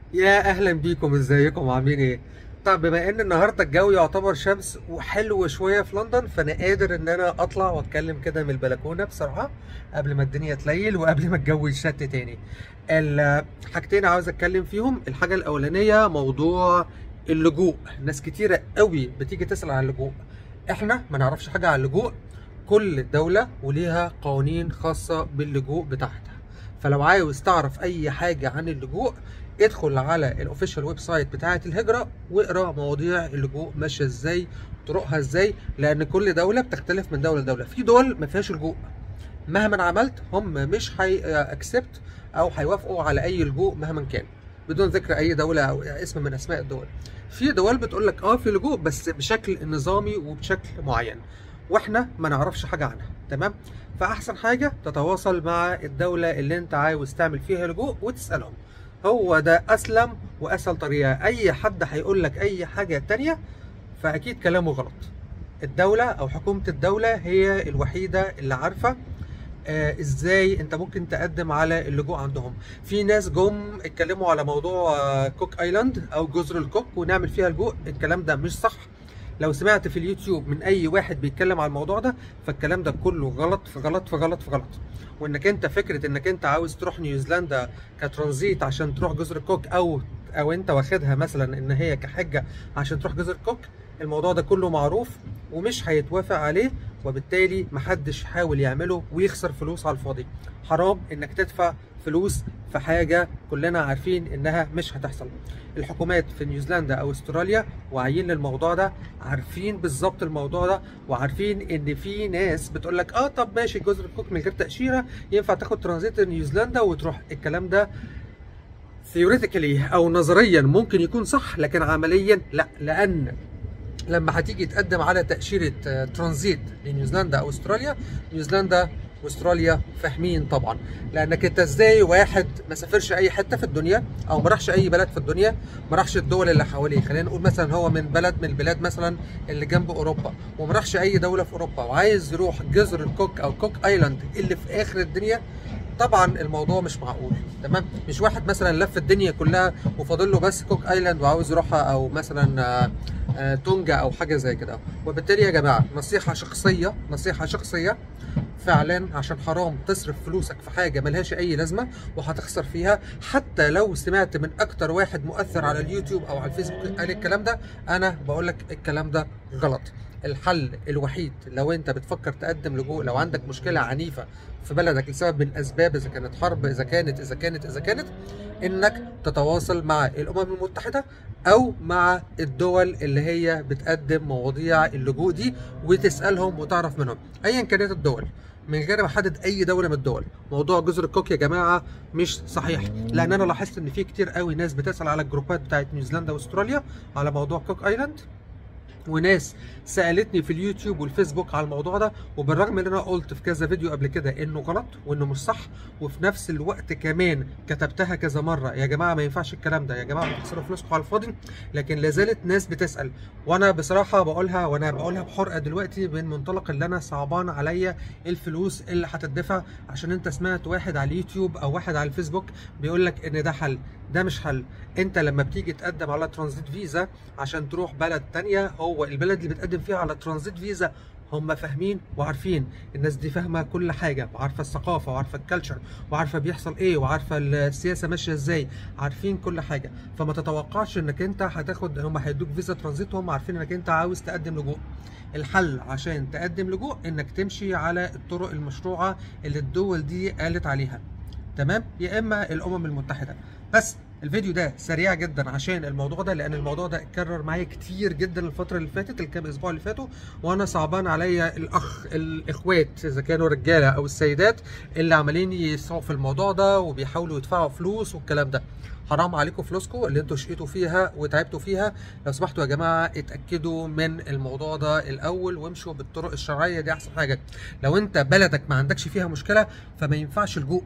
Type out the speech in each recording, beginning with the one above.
يا اهلا بيكم ازيكم عاملين ايه طب بما ان النهارده الجو يعتبر شمس وحلو شويه في لندن فانا قادر ان انا اطلع واتكلم كده من البلكونه بصراحه قبل ما الدنيا تليل وقبل ما الجو يشت تاني الحاجتين عاوز اتكلم فيهم الحاجه الاولانيه موضوع اللجوء ناس كتيره قوي بتيجي تسال عن اللجوء احنا ما نعرفش حاجه عن اللجوء كل دوله وليها قوانين خاصه باللجوء بتاعتها فلو عاوز تعرف اي حاجه عن اللجوء ادخل على الاوفيشال ويب سايت بتاعه الهجره واقرا مواضيع اللجوء ماشيه ازاي طرقها ازاي لان كل دوله بتختلف من دوله لدوله في دول ما فيهاش لجوء مهما عملت هم مش هي اكسبت او هيوافقوا على اي لجوء مهما كان بدون ذكر اي دوله او اسم من اسماء الدول في دول بتقول لك اه في لجوء بس بشكل نظامي وبشكل معين واحنا ما نعرفش حاجه عنها تمام فاحسن حاجه تتواصل مع الدوله اللي انت عاوز تعمل فيها لجوء وتسالهم هو ده اسلم واسهل طريقه اي حد هيقول لك اي حاجه تانية فاكيد كلامه غلط الدوله او حكومه الدوله هي الوحيده اللي عارفه آه ازاي انت ممكن تقدم على اللجوء عندهم في ناس جم اتكلموا على موضوع آه كوك ايلاند او جزر الكوك ونعمل فيها لجوء الكلام ده مش صح لو سمعت في اليوتيوب من اي واحد بيتكلم على الموضوع ده فالكلام ده كله غلط في غلط في غلط في غلط وانك انت فكره انك انت عاوز تروح نيوزيلندا كترانزيت عشان تروح جزر الكوك او او انت واخدها مثلا ان هي كحجه عشان تروح جزر الكوك الموضوع ده كله معروف ومش هيتوافق عليه وبالتالي محدش يحاول يعمله ويخسر فلوس على الفاضي حرام انك تدفع فلوس في حاجه كلنا عارفين انها مش هتحصل الحكومات في نيوزيلندا او استراليا واعيين للموضوع ده عارفين بالظبط الموضوع ده وعارفين ان في ناس بتقول لك اه طب ماشي جزر الكوك من غير تاشيره ينفع تاخد ترانزيت نيوزيلندا وتروح الكلام ده ثيوريتيكالي او نظريا ممكن يكون صح لكن عمليا لا لان لما هتيجي تقدم على تاشيره ترانزيت لنيوزيلندا او استراليا نيوزيلندا واستراليا فاهمين طبعا لانك انت ازاي واحد ما سافرش اي حته في الدنيا او ما راحش اي بلد في الدنيا ما راحش الدول اللي حواليه خلينا نقول مثلا هو من بلد من البلاد مثلا اللي جنب اوروبا وما راحش اي دوله في اوروبا وعايز يروح جزر الكوك او كوك ايلاند اللي في اخر الدنيا طبعا الموضوع مش معقول تمام مش واحد مثلا لف الدنيا كلها وفاضل له بس كوك ايلاند وعاوز يروحها او مثلا آآ آآ تونجا او حاجه زي كده وبالتالي يا جماعه نصيحه شخصيه نصيحه شخصيه فعلا عشان حرام تصرف فلوسك في حاجة ملهاش أي لازمة وهتخسر فيها حتى لو سمعت من أكتر واحد مؤثر على اليوتيوب أو على الفيسبوك قال الكلام ده أنا بقول لك الكلام ده غلط الحل الوحيد لو انت بتفكر تقدم لجوء لو عندك مشكله عنيفه في بلدك لسبب من اسباب اذا كانت حرب اذا كانت اذا كانت اذا كانت انك تتواصل مع الامم المتحده او مع الدول اللي هي بتقدم مواضيع اللجوء دي وتسالهم وتعرف منهم ايا كانت الدول من غير ما احدد اي دوله من الدول موضوع جزر الكوك يا جماعه مش صحيح لان انا لاحظت ان في كتير قوي ناس بتسال على الجروبات بتاعت نيوزيلندا واستراليا على موضوع كوك ايلاند وناس سالتني في اليوتيوب والفيسبوك على الموضوع ده وبالرغم ان انا قلت في كذا فيديو قبل كده انه غلط وانه مش صح وفي نفس الوقت كمان كتبتها كذا مره يا جماعه ما ينفعش الكلام ده يا جماعه بتخسروا فلوسكم على الفاضي لكن لا زالت ناس بتسال وانا بصراحه بقولها وانا بقولها بحرقه دلوقتي من منطلق اللي انا صعبان عليا الفلوس اللي هتدفع عشان انت سمعت واحد على اليوتيوب او واحد على الفيسبوك بيقول لك ان ده حل ده مش حل انت لما بتيجي تقدم على ترانزيت فيزا عشان تروح بلد تانية هو البلد اللي بتقدم فيها على ترانزيت فيزا هم فاهمين وعارفين الناس دي فاهمه كل حاجه وعارفه الثقافه وعارفه الكالتشر وعارفه بيحصل ايه وعارفه السياسه ماشيه ازاي عارفين كل حاجه فما تتوقعش انك انت هتاخد هم هيدوك فيزا ترانزيت وهم عارفين انك انت عاوز تقدم لجوء الحل عشان تقدم لجوء انك تمشي على الطرق المشروعه اللي الدول دي قالت عليها تمام يا اما الامم المتحده بس الفيديو ده سريع جدا عشان الموضوع ده لان الموضوع ده اتكرر معايا كتير جدا الفتره اللي فاتت الكام اسبوع اللي فاتوا وانا صعبان عليا الاخ الاخوات اذا كانوا رجاله او السيدات اللي عمالين يسعوا في الموضوع ده وبيحاولوا يدفعوا فلوس والكلام ده حرام عليكم فلوسكم اللي انتوا شقيتوا فيها وتعبتوا فيها لو سمحتوا يا جماعه اتاكدوا من الموضوع ده الاول وامشوا بالطرق الشرعيه دي احسن حاجه لو انت بلدك ما عندكش فيها مشكله فما ينفعش لجوء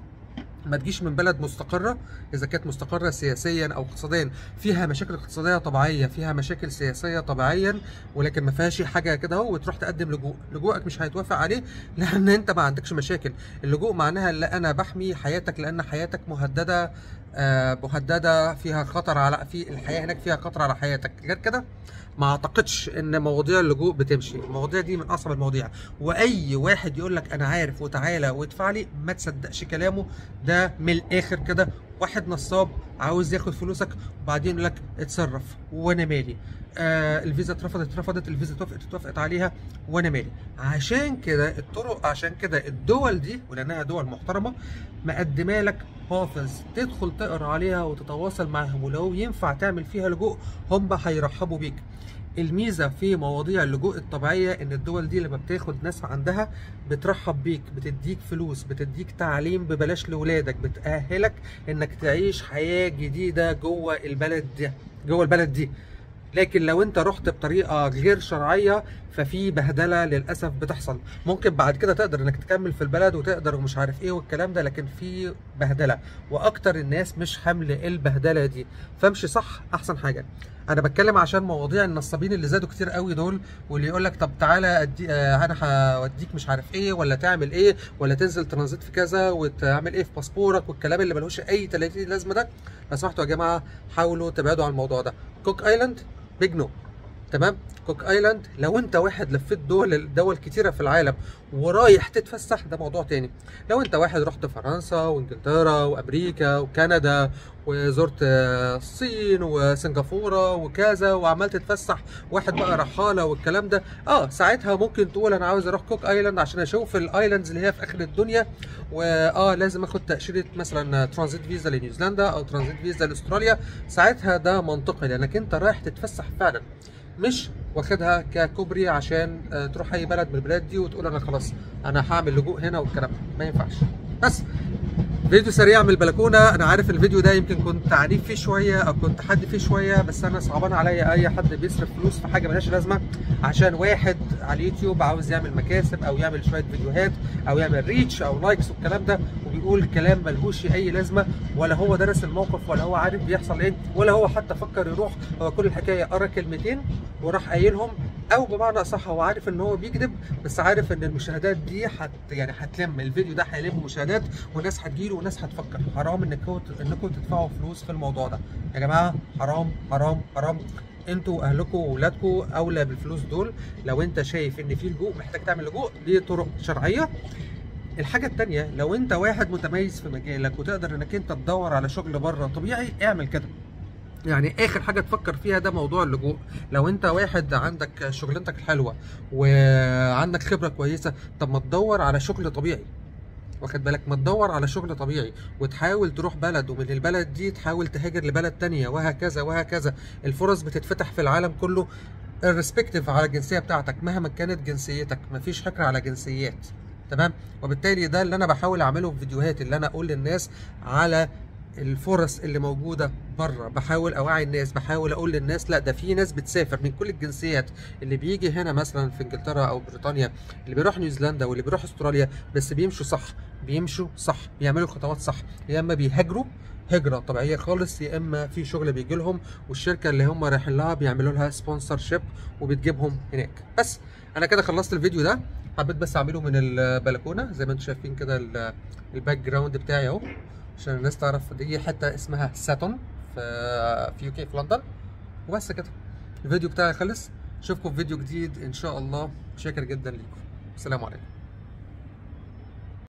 ما تجيش من بلد مستقره اذا كانت مستقره سياسيا او اقتصاديا فيها مشاكل اقتصاديه طبيعيه فيها مشاكل سياسيه طبيعيا ولكن ما فيهاش حاجه كده اهو وتروح تقدم لجوء لجوءك مش هيتوافق عليه لان انت ما عندكش مشاكل اللجوء معناها ان انا بحمي حياتك لان حياتك مهدده آه، مهدده فيها خطر على في الحياه هناك فيها خطر على حياتك غير كده ما اعتقدش ان مواضيع اللجوء بتمشي المواضيع دي من اصعب المواضيع واي واحد يقول لك انا عارف وتعالى وادفع لي ما تصدقش كلامه ده من الاخر كده واحد نصاب عاوز ياخد فلوسك وبعدين يقول لك اتصرف وانا مالي آه الفيزا اترفضت اترفضت الفيزا اتوافقت اتوافقت عليها وانا مالي عشان كده الطرق عشان كده الدول دي ولانها دول محترمه مقدمه لك حافظ تدخل تقرا عليها وتتواصل معاهم ولو ينفع تعمل فيها لجوء هم هيرحبوا بيك الميزه في مواضيع اللجوء الطبيعيه ان الدول دي لما بتاخد ناس عندها بترحب بيك بتديك فلوس بتديك تعليم ببلاش لاولادك بتاهلك انك تعيش حياه جديده جوه البلد دي جوه البلد دي لكن لو انت رحت بطريقه غير شرعيه ففي بهدله للاسف بتحصل ممكن بعد كده تقدر انك تكمل في البلد وتقدر ومش عارف ايه والكلام ده لكن في بهدله واكتر الناس مش حمل البهدله دي فامشي صح احسن حاجه انا بتكلم عشان مواضيع النصابين اللي زادوا كتير قوي دول واللي يقول لك طب تعالى أدي آه انا هوديك مش عارف ايه ولا تعمل ايه ولا تنزل ترانزيت في كذا وتعمل ايه في باسبورك والكلام اللي ملوش اي 30 لازمه ده لو سمحتوا يا جماعه حاولوا تبعدوا عن الموضوع ده كوك ايلاند بيج نو تمام كوك ايلاند لو انت واحد لفيت دول دول كتيره في العالم ورايح تتفسح ده موضوع تاني لو انت واحد رحت فرنسا وانجلترا وامريكا وكندا وزرت الصين وسنغافوره وكذا وعمال تتفسح واحد بقى رحاله والكلام ده اه ساعتها ممكن تقول انا عاوز اروح كوك ايلاند عشان اشوف الايلاندز اللي هي في اخر الدنيا واه لازم اخد تاشيره مثلا ترانزيت فيزا لنيوزيلندا او ترانزيت فيزا لاستراليا ساعتها ده منطقي لانك انت رايح تتفسح فعلا مش واخدها ككوبري عشان تروح اي بلد من البلاد دي وتقول انا خلاص انا هعمل لجوء هنا والكلام ده ما ينفعش بس فيديو سريع من البلكونه انا عارف الفيديو ده يمكن كنت عنيف فيه شويه او كنت حد فيه شويه بس انا صعبان عليا اي حد بيصرف فلوس في حاجه ملهاش لازمه عشان واحد على اليوتيوب عاوز يعمل مكاسب او يعمل شويه فيديوهات او يعمل ريتش او لايكس والكلام ده وبيقول كلام ملهوش اي لازمه ولا هو درس الموقف ولا هو عارف بيحصل ايه ولا هو حتى فكر يروح هو كل الحكايه قرا كلمتين وراح قايلهم او بمعنى اصح هو عارف ان هو بيكذب بس عارف ان المشاهدات دي حت يعني هتلم الفيديو ده هيلم مشاهدات وناس هتجيله وناس هتفكر حرام انكم انكم تدفعوا فلوس في الموضوع ده يا جماعه حرام حرام حرام انتوا واهلكم واولادكم اولى بالفلوس دول لو انت شايف ان في لجوء محتاج تعمل لجوء دي طرق شرعيه الحاجة التانية لو انت واحد متميز في مجالك وتقدر انك انت تدور على شغل بره طبيعي اعمل كده يعني اخر حاجه تفكر فيها ده موضوع اللجوء لو انت واحد عندك شغلانتك الحلوه وعندك خبره كويسه طب ما تدور على شغل طبيعي واخد بالك ما تدور على شغل طبيعي وتحاول تروح بلد ومن البلد دي تحاول تهاجر لبلد تانية وهكذا وهكذا الفرص بتتفتح في العالم كله الريسبكتيف على الجنسيه بتاعتك مهما كانت جنسيتك مفيش حكر على جنسيات تمام وبالتالي ده اللي انا بحاول اعمله في فيديوهاتي اللي انا اقول للناس على الفرص اللي موجوده بره بحاول اوعي الناس بحاول اقول للناس لا ده في ناس بتسافر من كل الجنسيات اللي بيجي هنا مثلا في انجلترا او بريطانيا اللي بيروح نيوزيلندا واللي بيروح استراليا بس بيمشوا صح بيمشوا صح بيعملوا خطوات صح يا اما بيهاجروا هجرة طبيعية خالص يا اما في شغل بيجي لهم والشركة اللي هم رايحين لها بيعملوا لها سبونسر شيب وبتجيبهم هناك بس انا كده خلصت الفيديو ده حبيت بس اعمله من البلكونة زي ما انتم شايفين كده الباك جراوند بتاعي اهو عشان الناس تعرف دي حته اسمها ساتون في في يو كي في لندن وبس كده الفيديو بتاعي خلص اشوفكم في فيديو جديد ان شاء الله شاكر جدا ليكم السلام عليكم